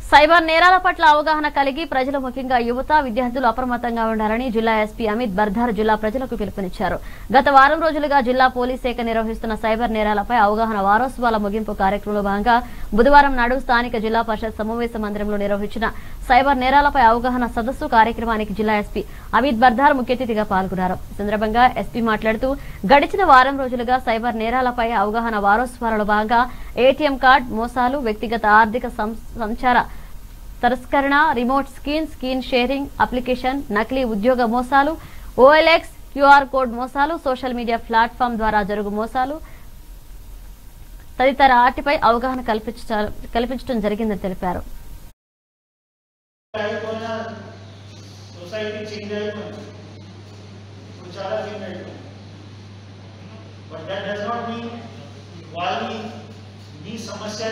cyber నేరాల పట్ల అవగాహన కలిగి ప్రజలు ముఖ్యంగా యువత విద్యార్థులు అప్రమత్తంగా ఉండాలని జిల్లా ఎస్పీ అమిత్ బర్ధార్ జిల్లా ప్రజలకు పిలుపునిచ్చారు గత వారం రోజులుగా జిల్లా పోలీస్ శాఖ నిర్వహిస్తున్న సైబర్ నేరాలపై అవగాహన వారోత్సవాల ముగింపు కార్యక్రమంలో భాగంగా బుధవారం నాడు స్థానిక జిల్లా పరిషత్ సమావేశ మందిరంలో నిర్వహించిన సైబర్ నేరాలపై అవగాహన సదస్సు కార్యక్రమానికి జిల్లా ఎస్పీ అమిత్ బర్ధార్ ముఖ్య అతిథిగా పాల్గొన్నారు ఈ సందర్భంగా ఎస్పీ మాట్లాడుతూ గడిచిన వారం రోజులుగా సైబర్ నేరాలపై అవగాహన వారోత్సవాలలో భాగంగా ఏటీఎం కార్డ్ మోసాలు వ్యక్తిగత ఆర్థిక సం- సంచార తరస్కరణ remote screen screen sharing application నకిలీ ఉద్యోగ మోసాలు ఓఎల్ఎక్స్ క్యూఆర్ కోడ్ మోసాలు సోషల్ మీడియా ప్లాట్ఫామ్ ద్వారా జరుగు మోసాలు తదితర ఆటిపై అవగాహన కల్పించ- కల్పించడం జరిగిందని తెలిపారు అయిపోయినా సొసైటీ చేంజ్ అయిపోయింది ఇప్పుడు చాలా చేంజ్ అయిపోయింది but that does not mean వాళ్ళని మీ సమస్య